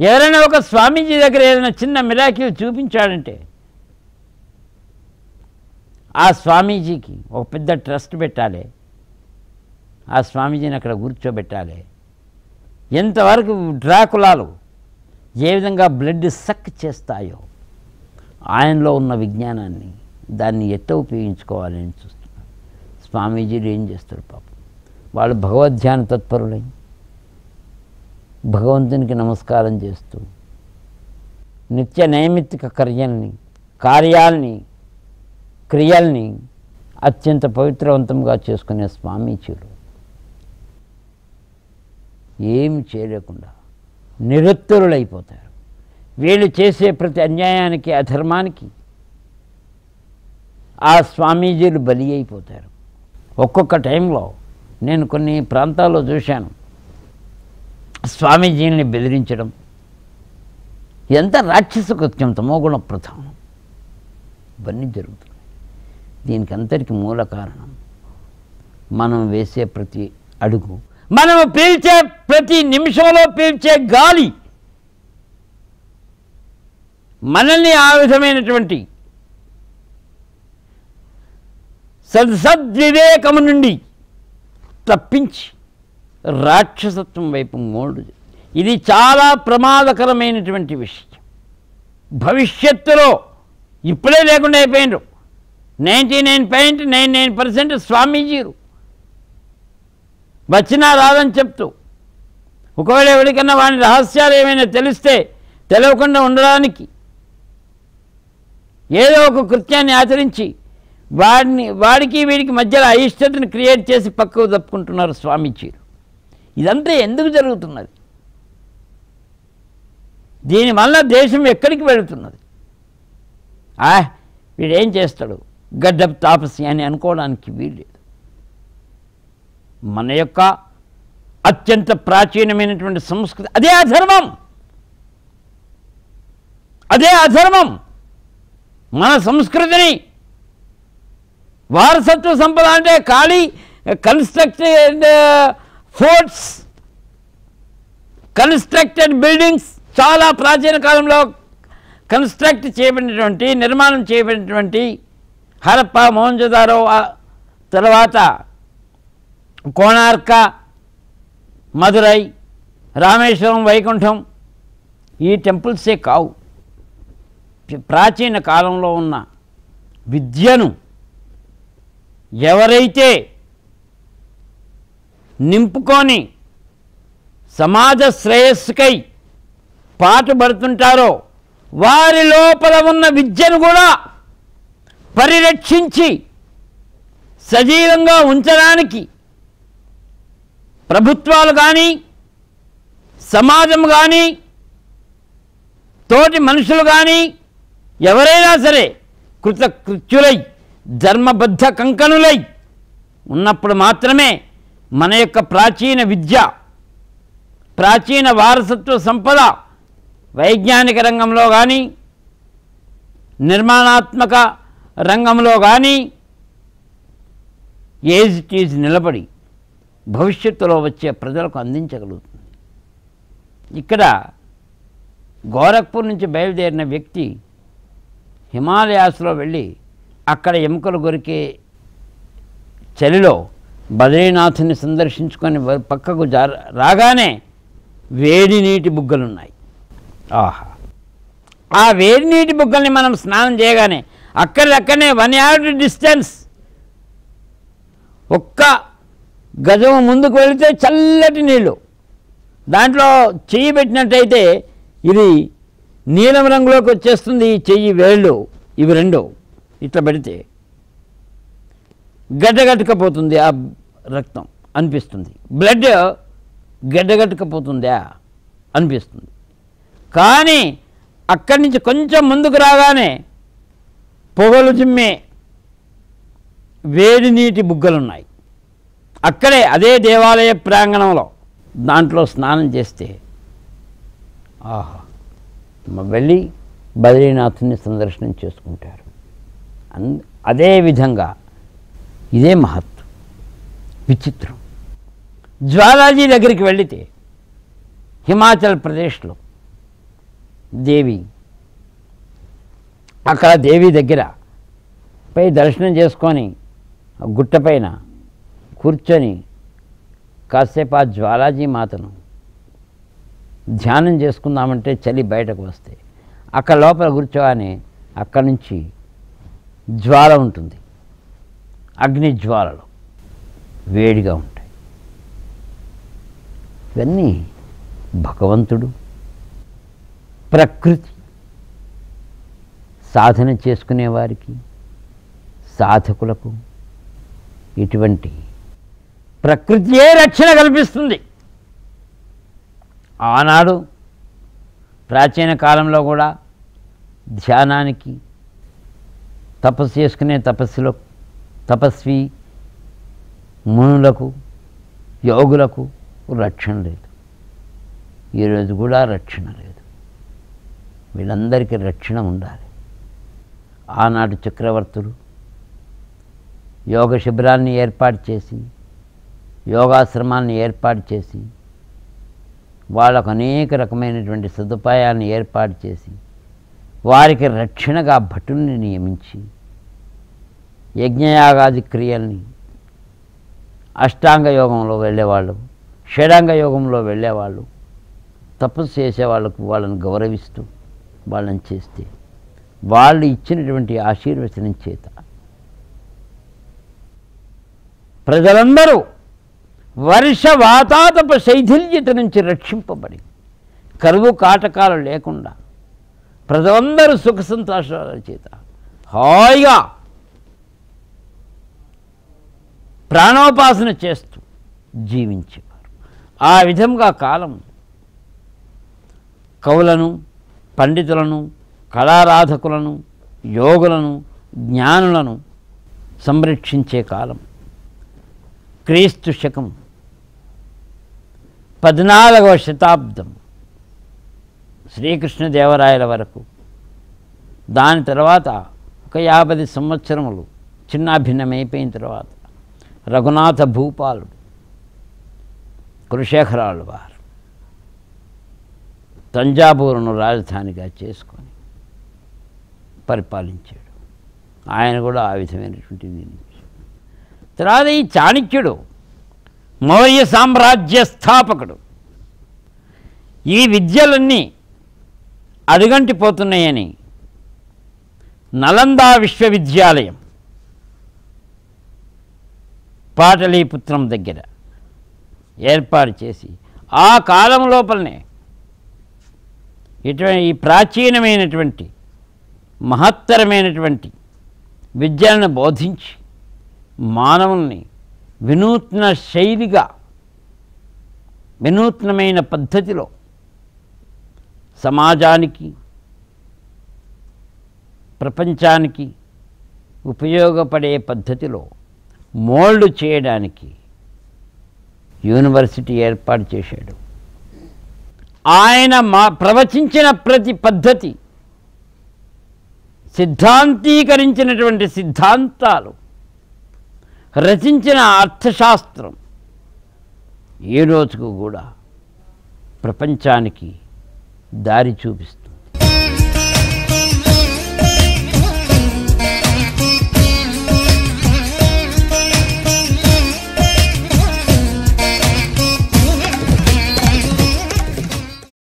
ఎవరైనా ఒక స్వామీజీ దగ్గర ఏదైనా చిన్న మిరాకిల్ చూపించాడంటే ఆ స్వామీజీకి ఒక పెద్ద ట్రస్ట్ పెట్టాలి ఆ స్వామీజీని అక్కడ కూర్చోబెట్టాలి ఎంతవరకు డ్రాకులాలు ఏ విధంగా బ్లడ్ సక్ చేస్తాయో ఆయనలో ఉన్న విజ్ఞానాన్ని దాన్ని ఎట్ట ఉపయోగించుకోవాలని చూస్తున్నారు స్వామీజీలు ఏం చేస్తారు పాపం వాళ్ళు భగవద్ధ్యాన తత్పరులై భగవంతునికి నమస్కారం చేస్తూ నిత్య నైమిత్తిక కార్యాలని కార్యాల్ని క్రియల్ని అత్యంత పవిత్రవంతంగా చేసుకునే స్వామీజీలు ఏమి చేయలేకుండా నిరుత్తరులైపోతారు వీళ్ళు చేసే ప్రతి అన్యాయానికి అధర్మానికి ఆ స్వామీజీలు బలి అయిపోతారు ఒక్కొక్క టైంలో నేను కొన్ని ప్రాంతాల్లో చూశాను స్వామీజీని బెదిరించడం ఎంత రాక్షస కృత్యం తమోగుణ ప్రధానం ఇవన్నీ జరుగుతున్నాయి దీనికి అంతటికి మూల కారణం మనం వేసే ప్రతి అడుగు మనం పీల్చే ప్రతి నిమిషంలో పీల్చే గాలి మనల్ని ఆ విధమైనటువంటి సద్ సద్వివేకము నుండి తప్పించి రాక్షసత్వం వైపు మోడు ఇది చాలా ప్రమాదకరమైనటువంటి విషయం భవిష్యత్తులో ఇప్పుడే లేకుండా అయిపోయినారు ninety nine point nine nine percent స్వామీజీలు వచ్చినా రాదని చెప్తూ ఒకవేళ ఎవరికన్నా వాని రహస్యాలు ఏమైనా తెలిస్తే తెలియకుండా ఉండడానికి ఏదో ఒక కృత్యాన్ని ఆచరించి వాడిని వాడికి వీడికి మధ్యలో అయిష్టతను క్రియేట్ చేసి పక్కకు తప్పుకుంటున్నారు స్వామీజీలు ఇదంతా ఎందుకు జరుగుతున్నది దీనివల్ల దేశం ఎక్కడికి వెళుతున్నది ఆ వీడేం చేస్తాడు గడ్డపు తాపసి అని అనుకోవడానికి వీల్లేదు మన యొక్క అత్యంత ప్రాచీనమైనటువంటి సంస్కృతి అదే అధర్మం అదే అధర్మం మన సంస్కృతిని వారసత్వ సంపద అంటే ఖాళీ కన్స్ట్రక్టెడ్ ఫోర్ట్స్ కన్స్ట్రక్టెడ్ బిల్డింగ్స్ చాలా ప్రాచీన కాలంలో కన్స్ట్రక్ట్ చేయబడినటువంటి నిర్మాణం చేయబడినటువంటి హరప్ప మోహంజదారో ఆ తర్వాత కోణార్క మదురై రామేశ్వరం వైకుంఠం ఈ టెంపుల్సే కావు ప్రాచీన కాలంలో ఉన్న విద్యను ఎవరైతే నింపుకొని సమాజ శ్రేయస్సుకై పాటుపడుతుంటారో వారి లోపల ఉన్న విద్యను కూడా పరిరక్షించి సజీవంగా ఉంచడానికి ప్రభుత్వాలు కానీ సమాజం కానీ తోటి మనుషులు కానీ ఎవరైనా సరే కృతకృత్యులై ధర్మబద్ధ కంకణులై ఉన్నప్పుడు మాత్రమే మన యొక్క ప్రాచీన విద్య ప్రాచీన వారసత్వ సంపద వైజ్ఞానిక రంగంలో కానీ నిర్మాణాత్మక రంగంలో కానీ ఏజ్ టీజ్ నిలబడి భవిష్యత్తులో వచ్చే ప్రజలకు అందించగలుగుతుంది ఇక్కడ గోరఖ్పూర్ నుంచి బయలుదేరిన వ్యక్తి హిమాలయాస్లో వెళ్ళి అక్కడ ఎముకలు కొరికే చలిలో బద్రీనాథుని సందర్శించుకొని వ- పక్కకు జా రాగానే వేడి నీటి బుగ్గలున్నాయి ఆహా ఆ వేడి నీటి బుగ్గల్ని మనం స్నానం చేయగానే అక్కడక్కడనే వన్ యార్డ్ డిస్టెన్స్ ఒక్క గజం ముందుకు వెళితే చల్లటి నీళ్ళు దాంట్లో చెయ్యి పెట్టినట్టయితే ఇది నీలం రంగులోకి వచ్చేస్తుంది ఈ చెయ్యి వేళ్ళు ఇవి రెండు ఇట్లా పెడితే గడ్డగట్టుకపోతుంది ఆ రక్తం అనిపిస్తుంది బ్లడ్ గడ్డగట్టుకపోతుందా అనిపిస్తుంది కానీ అక్కడి నుంచి కొంచెం ముందుకు రాగానే పొగలు చిమ్మే వేడి నీటి బుగ్గలున్నాయి అక్కడే అదే దేవాలయ ప్రాంగణంలో దాంట్లో స్నానం చేస్తే ఆహా మ- వెళ్ళి బద్రీనాథుని సందర్శనం చేసుకుంటారు అన్ అదే విధంగా ఇదే మహత్తు విచిత్రం జ్వాలాజీ దగ్గరికి వెళితే హిమాచల్ ప్రదేశ్లో దేవి అక్కడ దేవి దగ్గర పై దర్శనం చేసుకొని ఆ గుట్టపైన కూర్చొని కాసేపు ఆ జ్వాలాజీ మాతను ధ్యానం చేసుకుందామంటే చలి బయటకు వస్తే అక్కడ లోపల కూర్చోగానే అక్కడి నుంచి జ్వాల ఉంటుంది అగ్ని జ్వాలలు వేడిగా ఉంటాయి ఇవన్నీ భగవంతుడు ప్రకృతి సాధన చేసుకునేవారికి సాధకులకు ఇటువంటి ప్రకృతియే రక్షణ కల్పిస్తుంది ఆనాడు ప్రాచీన కాలంలో కూడా ధ్యానానికి తపస్సు చేసుకునే తపస్సులో తపస్వి మునులకు యోగులకు రక్షణ లేదు ఈరోజు కూడా రక్షణ లేదు వీళ్ళందరికీ రక్షణ ఉండాలి ఆనాడు చక్రవర్తులు యోగ శిబిరాన్ని ఏర్పాటు చేసి యోగాశ్రమాన్ని ఏర్పాటు చేసి వాళ్ళకు అనేక రకమైనటువంటి సదుపాయాన్ని ఏర్పాటు చేసి వారికి రక్షణగా భటుల్ని నియమించి యజ్ఞయాగాది క్రియల్ని అష్టాంగ యోగంలో వెళ్ళేవాళ్ళు షడాంగ యోగంలో వెళ్ళేవాళ్ళు తపస్సు చేసే వాళ్ళకు వాళ్ళని గౌరవిస్తూ వాళ్ళని చేస్తే వాళ్ళు ఇచ్చినటువంటి ఆశీర్వచనం చేత ప్రజలందరూ వర్ష వాతాతప శైథిల్యత నుంచి రక్షింపబడి కరువు కాటకాలు లేకుండా ప్రజలందరూ సుఖ సంతోషాల చేత హాయిగా ప్రాణోపాసన చేస్తూ జీవించేవారు ఆ విధంగా కాలం కవులను పండితులను కళారాధకులను యోగులను జ్ఞానులను సంరక్షించే కాలం క్రీస్తు శకం పద్నాలుగవ శతాబ్దం శ్రీకృష్ణదేవరాయల వరకు దాని తర్వాత ఒక యాభై సంవత్సరములు చిన్నాభిన్నమైపోయిన తర్వాత రఘునాథ భూపాలుడు కురుశేఖరాలు వారు తంజాబూరును రాజధానిగా చేసుకొని పరిపాలించాడు ఆయన కూడా ఆ విధమైనటువంటి నిర్మించాడు తర్వాత ఈ చాణక్యుడు మౌర్య సామ్రాజ్య స్థాపకుడు ఈ విద్యలన్నీ అడుగంటిపోతున్నాయని నలందా విశ్వవిద్యాలయం పాటలీపుత్రం దగ్గర ఏర్పాటు చేసి ఆ కాలం లోపలనే ఇటువంటి ఈ ప్రాచీనమైనటువంటి మహత్తరమైనటువంటి విద్యలను బోధించి మానవుల్ని వినూత్న శైలిగా వినూత్నమైన పద్ధతిలో సమాజానికి ప్రపంచానికి ఉపయోగపడే పద్ధతిలో మోల్డ్ చేయడానికి యూనివర్సిటీ ఏర్పాటు చేశాడు ఆయన మా ప్రవచించిన ప్రతి పద్ధతి సిద్ధాంతీకరించినటువంటి సిద్ధాంతాలు రచించిన అర్థశాస్త్రం ఏ రోజుకు కూడా ప్రపంచానికి దారి చూపిస్తుంది